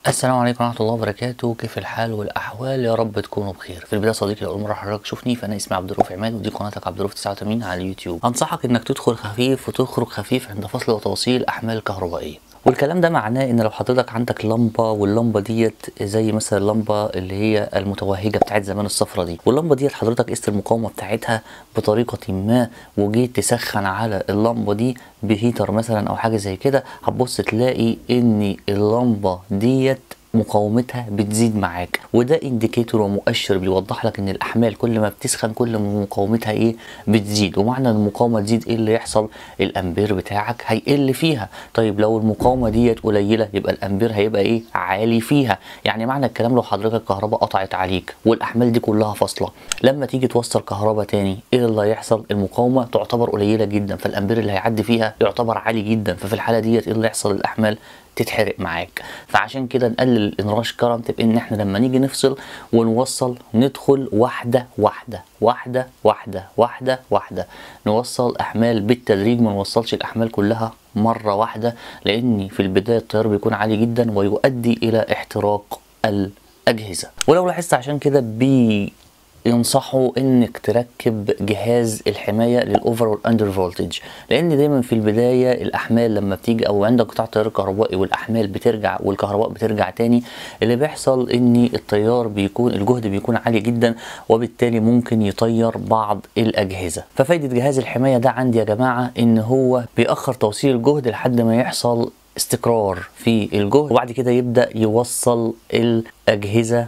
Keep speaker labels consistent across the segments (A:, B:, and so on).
A: السلام عليكم ورحمة الله وبركاته كيف الحال والأحوال يا رب تكونوا بخير في البداية صديقي لأول مرة حضرتك تشوفني فأنا اسمي عبد الرؤوف عماد ودي قناتك عبد الرؤوف 89 على اليوتيوب أنصحك إنك تدخل خفيف وتخرج خفيف عند فصل وتوصيل أحمال كهربائية والكلام ده معناه ان لو حضرتك عندك لمبه واللمبه ديت زي مثلا اللمبه اللي هي المتوهجه بتاعت زمان الصفرة دي واللمبه ديت حضرتك قست المقاومه بتاعتها بطريقه ما وجيت تسخن على اللمبه دي بهيتر مثلا او حاجه زي كده هتبص تلاقي ان اللمبه ديت مقاومتها بتزيد معاك وده انديكيتور ومؤشر بيوضح لك ان الاحمال كل ما بتسخن كل ما مقاومتها ايه بتزيد ومعنى ان المقاومه تزيد ايه اللي يحصل الامبير بتاعك هيقل فيها طيب لو المقاومه ديت قليله يبقى الامبير هيبقى ايه عالي فيها يعني معنى الكلام لو حضرتك الكهرباء قطعت عليك والاحمال دي كلها فاصله لما تيجي توصل كهرباء تاني ايه اللي هيحصل المقاومه تعتبر قليله جدا فالامبير اللي هيعدي فيها يعتبر عالي جدا ففي الحاله ديت ايه اللي يحصل الاحمال تتحرق معاك فعشان كده نقلل الانراش كرنت بان احنا لما نيجي نفصل ونوصل ندخل واحده واحده واحده واحده واحده واحده نوصل احمال بالتدريج ما نوصلش الاحمال كلها مره واحده لان في البدايه التيار بيكون عالي جدا ويؤدي الى احتراق الاجهزه ولو لاحظت عشان كده بي ينصحوا انك تركب جهاز الحمايه للاوفر والاندر فولتج لان دايما في البدايه الاحمال لما بتيجي او عندك قطاع تيار كهربائي والاحمال بترجع والكهرباء بترجع تاني اللي بيحصل ان التيار بيكون الجهد بيكون عالي جدا وبالتالي ممكن يطير بعض الاجهزه ففايده جهاز الحمايه ده عندي يا جماعه ان هو بيأخر توصيل الجهد لحد ما يحصل استقرار في الجهد وبعد كده يبدأ يوصل الأجهزة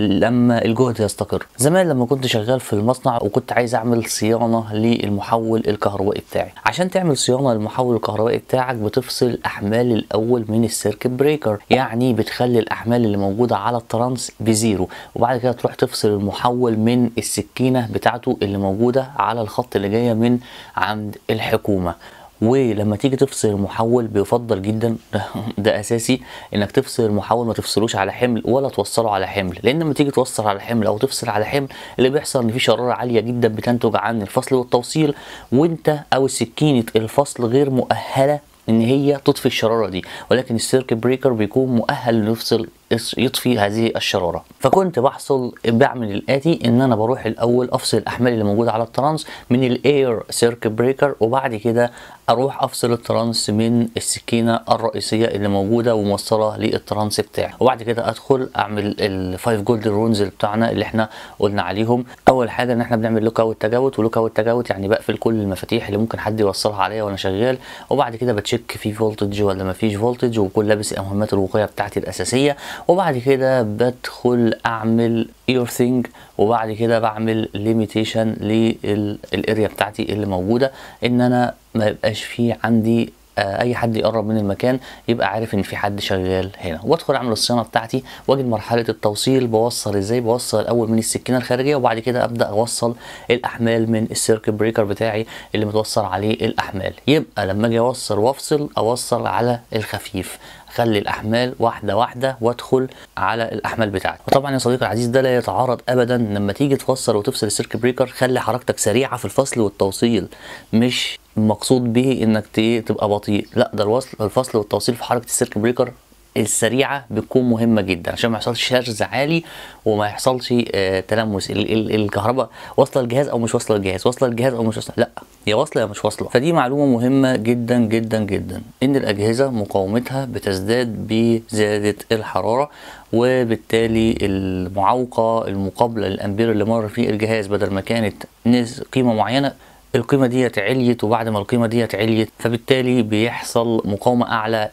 A: لما الجهد يستقر زمان لما كنت شغال في المصنع وكنت عايز اعمل صيانه للمحول الكهربائي بتاعي عشان تعمل صيانه للمحول الكهربائي بتاعك بتفصل الاحمال الاول من السيركت بريكر يعني بتخلي الاحمال اللي موجوده على الترانس بزيرو وبعد كده تروح تفصل المحول من السكينه بتاعته اللي موجوده على الخط اللي جايه من عند الحكومه ولما تيجي تفصل المحول بيفضل جدا ده, ده اساسي انك تفصل المحول ما تفصلوش على حمل ولا توصله على حمل لان لما تيجي توصل على حمل او تفصل على حمل اللي بيحصل ان في شراره عاليه جدا بتنتج عن الفصل والتوصيل وانت او سكينه الفصل غير مؤهله ان هي تطفي الشراره دي ولكن السيركت بريكر بيكون مؤهل انه يفصل يطفي هذه الشراره فكنت بحصل بعمل الاتي ان انا بروح الاول افصل الاحمال اللي موجوده على الترانس من الاير سيركت بريكر وبعد كده اروح افصل الترانس من السكينه الرئيسيه اللي موجوده وموصله للترانس بتاعي وبعد كده ادخل اعمل الفايف جولد رونز بتاعنا اللي احنا قلنا عليهم اول حاجه ان احنا بنعمل لوك اوت تجاوت ولوك اوت تجاوت يعني بقفل كل المفاتيح اللي ممكن حد يوصلها عليا وانا شغال وبعد كده بتشيك في فولتج ولا ما فيش فولتج وبكون لابس المهمات الوقائيه بتاعتي الاساسيه وبعد كده بدخل اعمل ايرثينج وبعد كده بعمل ليميتيشن للاريا بتاعتي اللي موجوده ان انا ما يبقاش في عندي اي حد يقرب من المكان يبقى عارف ان في حد شغال هنا وادخل اعمل الصيانه بتاعتي واجي مرحله التوصيل بوصل ازاي بوصل الاول من السكينه الخارجيه وبعد كده ابدا اوصل الاحمال من السيركت بريكر بتاعي اللي متوصل عليه الاحمال يبقى لما اجي اوصل وافصل اوصل على الخفيف خلي الاحمال واحده واحده وادخل على الاحمال بتاعتي وطبعا يا صديقي العزيز ده لا يتعارض ابدا لما تيجي توصل وتفصل السيركت بريكر خلي حركتك سريعه في الفصل والتوصيل مش المقصود به انك تبقى بطيء لا ده الوصل الفصل والتوصيل في حركه السيركت بريكر السريعه بتكون مهمه جدا عشان ما يحصلش شرز عالي وما يحصلش آه تلمس ال ال الكهرباء واصله الجهاز او مش واصله الجهاز واصله الجهاز او مش واصله لا هي واصله يا مش واصله فدي معلومه مهمه جدا جدا جدا ان الاجهزه مقاومتها بتزداد بزياده الحراره وبالتالي المعوقه المقابله للامبير اللي مر فيه الجهاز بدل ما كانت قيمه معينه القيمه ديت عليت وبعد ما القيمه ديت عليت فبالتالي بيحصل مقاومه اعلى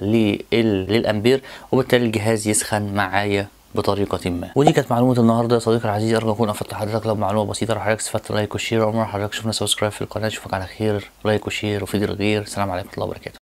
A: للامبير وبالتالي الجهاز يسخن معايا بطريقة ما ودي كانت معلومة النهاردة يا صديقي العزيز أرجو أكون أفدت حضرتك لو معلومة بسيطة لو حضرتك استفدت لايك وشير أول مرة حضرتك شفنا سبسكرايب في القناة أشوفك على خير لايك وشير وفيديو الغير السلام عليكم ورحمة الله وبركاته